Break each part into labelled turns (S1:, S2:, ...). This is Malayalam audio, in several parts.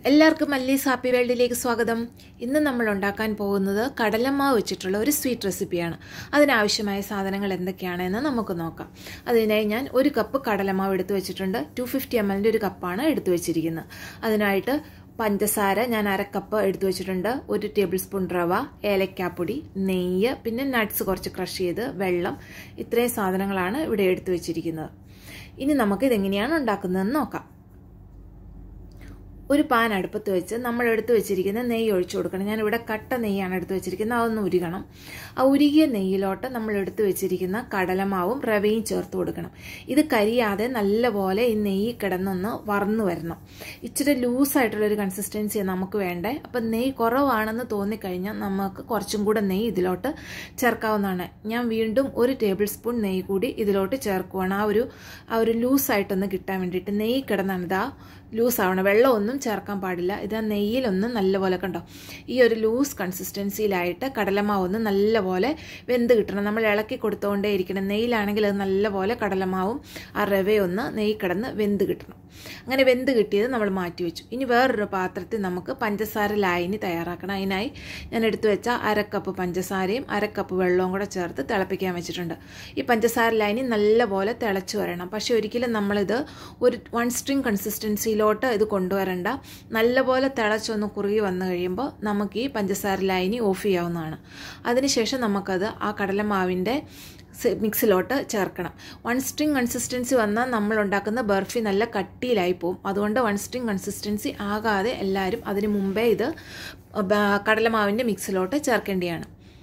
S1: എല്ലാവർക്കും മല്ലീസ് ഹാപ്പി വേൾഡിലേക്ക് സ്വാഗതം ഇന്ന് നമ്മൾ ഉണ്ടാക്കാൻ പോകുന്നത് കടലമാവ് വെച്ചിട്ടുള്ള ഒരു സ്വീറ്റ് റെസിപ്പിയാണ് അതിനാവശ്യമായ സാധനങ്ങൾ എന്തൊക്കെയാണെന്ന് നമുക്ക് നോക്കാം അതിനായി ഞാൻ ഒരു കപ്പ് കടലമാവ് എടുത്തു വെച്ചിട്ടുണ്ട് ടു ഫിഫ്റ്റി എം എല്ലിൻ്റെ ഒരു കപ്പാണ് എടുത്തു വെച്ചിരിക്കുന്നത് അതിനായിട്ട് പഞ്ചസാര ഞാൻ അര കപ്പ് എടുത്തു വെച്ചിട്ടുണ്ട് ഒരു ടേബിൾ സ്പൂൺ റവ ഏലക്കാപ്പൊടി നെയ്യ് പിന്നെ നട്ട്സ് കുറച്ച് ക്രഷ് ചെയ്ത് വെള്ളം ഇത്രയും സാധനങ്ങളാണ് ഇവിടെ എടുത്തു വെച്ചിരിക്കുന്നത് ഇനി നമുക്ക് ഇതെങ്ങനെയാണ് ഉണ്ടാക്കുന്നതെന്ന് നോക്കാം ഒരു പാൻ അടുപ്പത്ത് വെച്ച് നമ്മൾ എടുത്തു വെച്ചിരിക്കുന്ന നെയ്യ് ഒഴിച്ചു കൊടുക്കണം ഞാനിവിടെ കട്ട നെയ്യാണ് എടുത്തു വെച്ചിരിക്കുന്നത് അതൊന്ന് ഉരുകണം ആ ഉരുകിയ നെയ്യിലോട്ട് നമ്മൾ എടുത്തു വെച്ചിരിക്കുന്ന കടലമാവും റവയും ചേർത്ത് കൊടുക്കണം ഇത് കരിയാതെ നല്ലപോലെ ഈ നെയ്യ് കിടന്നൊന്ന് വറന്നു വരണം ഇച്ചിരി ലൂസായിട്ടുള്ളൊരു കൺസിസ്റ്റൻസി നമുക്ക് വേണ്ടേ അപ്പം നെയ്യ് കുറവാണെന്ന് തോന്നിക്കഴിഞ്ഞാൽ നമുക്ക് കുറച്ചും കൂടെ നെയ്യ് ഇതിലോട്ട് ചേർക്കാവുന്നതാണ് ഞാൻ വീണ്ടും ഒരു ടേബിൾ സ്പൂൺ നെയ്യ് കൂടി ഇതിലോട്ട് ചേർക്കുവാണ് ആ ഒരു ആ ഒരു ലൂസായിട്ടൊന്ന് കിട്ടാൻ വേണ്ടിയിട്ട് നെയ്യ് കിടന്നാണ് ഇതാ ലൂസ് ആവണം വെള്ളമൊന്നും ചേർക്കാൻ പാടില്ല ഇത് ആ നെയ്യിലൊന്ന് നല്ലപോലെ കണ്ടോ ഈ ഒരു ലൂസ് കൺസിസ്റ്റൻസിയിലായിട്ട് കടലമാവ് ഒന്ന് നല്ലപോലെ വെന്ത് കിട്ടണം നമ്മൾ ഇളക്കി കൊടുത്തുകൊണ്ടേ ഇരിക്കണം നെയ്യിലാണെങ്കിൽ അത് നല്ലപോലെ കടലമാവും ആ റവയൊന്ന് നെയ്യ് കിടന്ന് വെന്ത് കിട്ടണം അങ്ങനെ വെന്ത് കിട്ടിയത് നമ്മൾ മാറ്റി വെച്ചു ഇനി വേറൊരു പാത്രത്തിൽ നമുക്ക് പഞ്ചസാര ലായനി തയ്യാറാക്കണം അതിനായി ഞാൻ എടുത്തു വെച്ച അരക്കപ്പ് പഞ്ചസാരയും അരക്കപ്പ് വെള്ളവും കൂടെ ചേർത്ത് തിളപ്പിക്കാൻ വെച്ചിട്ടുണ്ട് ഈ പഞ്ചസാര ലായനി നല്ലപോലെ തിളച്ചു വരണം പക്ഷേ ഒരിക്കലും നമ്മളിത് ഒരു വൺ സ്ട്രിങ് കൺസിസ്റ്റൻസിയിലോട്ട് ഇത് കൊണ്ടുവരണ്ട നല്ലപോലെ തിളച്ചൊന്ന് കുറുകി വന്നു കഴിയുമ്പോൾ നമുക്ക് ഈ പഞ്ചസാര ലായനി ഓഫ് ചെയ്യാവുന്നതാണ് അതിനുശേഷം നമുക്കത് ആ കടലമാവിൻ്റെ മിക്സിലോട്ട് ചേർക്കണം വൺ സ്ട്രിങ് കൺസിസ്റ്റൻസി വന്നാൽ നമ്മൾ ഉണ്ടാക്കുന്ന ബർഫി നല്ല കട്ടിയിലായി പോകും അതുകൊണ്ട് വൺ സ്ട്രിങ് കൺസിസ്റ്റൻസി ആകാതെ എല്ലാവരും അതിന് മുമ്പേ ഇത് കടലമാവിൻ്റെ മിക്സിലോട്ട് ചേർക്കേണ്ടതാണ്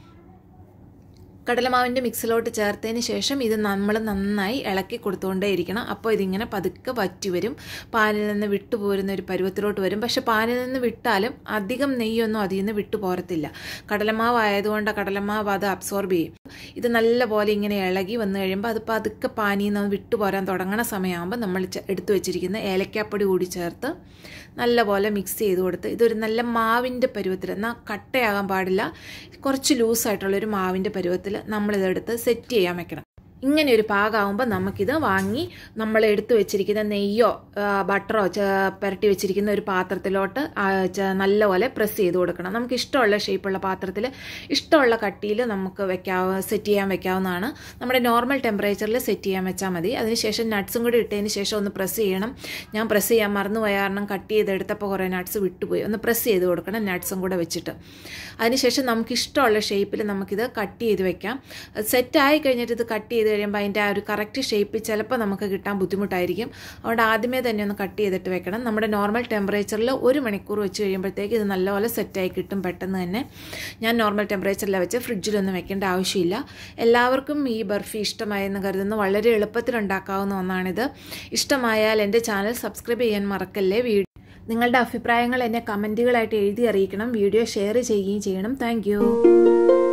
S1: കടലമാവിൻ്റെ മിക്സിലോട്ട് ചേർത്തതിന് ശേഷം ഇത് നമ്മൾ നന്നായി ഇളക്കി കൊടുത്തുകൊണ്ടേ ഇരിക്കണം അപ്പോൾ ഇതിങ്ങനെ പതുക്കെ വറ്റി വരും പാനിൽ നിന്ന് വിട്ടു പോരുന്ന ഒരു പരുവത്തിലോട്ട് വരും പക്ഷെ പാനിൽ നിന്ന് വിട്ടാലും അധികം നെയ്യൊന്നും അതിൽ നിന്ന് വിട്ടു പോരത്തില്ല കടലമാവ് ആയതുകൊണ്ട് കടലമാവ് അത് അബ്സോർബ് ചെയ്യും ഇത് നല്ലപോലെ ഇങ്ങനെ ഇളകി വന്നു കഴിയുമ്പോൾ അത് പതുക്കെ പാനിയിൽ നിന്ന് വിട്ടു പോരാൻ തുടങ്ങണ സമയമാകുമ്പോൾ നമ്മൾ എടുത്തു വെച്ചിരിക്കുന്ന ഏലക്കാപ്പൊടി കൂടി ചേർത്ത് നല്ലപോലെ മിക്സ് ചെയ്ത് കൊടുത്ത് ഇതൊരു നല്ല മാവിൻ്റെ പരുവത്തിൽ എന്നാൽ കട്ടയാകാൻ പാടില്ല കുറച്ച് ലൂസായിട്ടുള്ളൊരു മാവിൻ്റെ പരുവത്തിൽ നമ്മളിതെടുത്ത് സെറ്റ് ചെയ്യാൻ വെക്കണം ഇങ്ങനെ ഒരു പാകമാകുമ്പോൾ നമുക്കിത് വാങ്ങി നമ്മൾ എടുത്തു വെച്ചിരിക്കുന്ന നെയ്യോ ബട്ടറോ പുരട്ടി വെച്ചിരിക്കുന്ന ഒരു പാത്രത്തിലോട്ട് നല്ലപോലെ പ്രസ് ചെയ്ത് കൊടുക്കണം നമുക്ക് ഇഷ്ടമുള്ള ഷേപ്പുള്ള പാത്രത്തിൽ ഇഷ്ടമുള്ള കട്ടിയിൽ നമുക്ക് വെക്കാവ സെറ്റ് ചെയ്യാൻ വെക്കാവുന്നതാണ് നമ്മുടെ നോർമൽ ടെമ്പറേച്ചറിൽ സെറ്റ് ചെയ്യാൻ വെച്ചാൽ മതി അതിനുശേഷം നട്ട്സും കൂടി ഇട്ടതിന് ശേഷം ഒന്ന് പ്രസ് ചെയ്യണം ഞാൻ പ്രസ് ചെയ്യാൻ മറന്നു പോയ കാരണം കട്ട് ചെയ്തെടുത്തപ്പോൾ കുറേ നട്ട്സ് വിട്ടുപോയി ഒന്ന് പ്രസ് ചെയ്ത് കൊടുക്കണം നട്ട്സും കൂടെ വെച്ചിട്ട് അതിനുശേഷം നമുക്ക് ഇഷ്ടമുള്ള ഷേപ്പിൽ നമുക്കിത് കട്ട് ചെയ്ത് വെക്കാം സെറ്റ് ആയി കഴിഞ്ഞിട്ട് ഇത് കട്ട് ചെയ്ത് കഴിയുമ്പോൾ അതിൻ്റെ ആ ഒരു കറക്റ്റ് ഷേപ്പ് ചിലപ്പോൾ നമുക്ക് കിട്ടാൻ ബുദ്ധിമുട്ടായിരിക്കും അതുകൊണ്ട് ആദ്യമേ തന്നെ ഒന്ന് കട്ട് ചെയ്തിട്ട് വെക്കണം നമ്മുടെ നോർമൽ ടെമ്പറേച്ചറിൽ ഒരു മണിക്കൂർ വെച്ച് കഴിയുമ്പോഴത്തേക്ക് ഇത് നല്ലപോലെ സെറ്റായി കിട്ടും പെട്ടെന്ന് തന്നെ ഞാൻ നോർമൽ ടെമ്പറേച്ചറിൽ വെച്ച് ഫ്രിഡ്ജിലൊന്നും വെക്കേണ്ട ആവശ്യമില്ല എല്ലാവർക്കും ഈ ബർഫി ഇഷ്ടമായെന്ന് കരുതുന്നു വളരെ എളുപ്പത്തിൽ ഉണ്ടാക്കാവുന്ന ഒന്നാണിത് ഇഷ്ടമായാൽ എൻ്റെ ചാനൽ സബ്സ്ക്രൈബ് ചെയ്യാൻ മറക്കല്ലേ വീഡിയോ നിങ്ങളുടെ അഭിപ്രായങ്ങൾ എന്നെ കമൻറ്റുകളായിട്ട് എഴുതി അറിയിക്കണം വീഡിയോ ഷെയർ ചെയ്യുകയും ചെയ്യണം താങ്ക്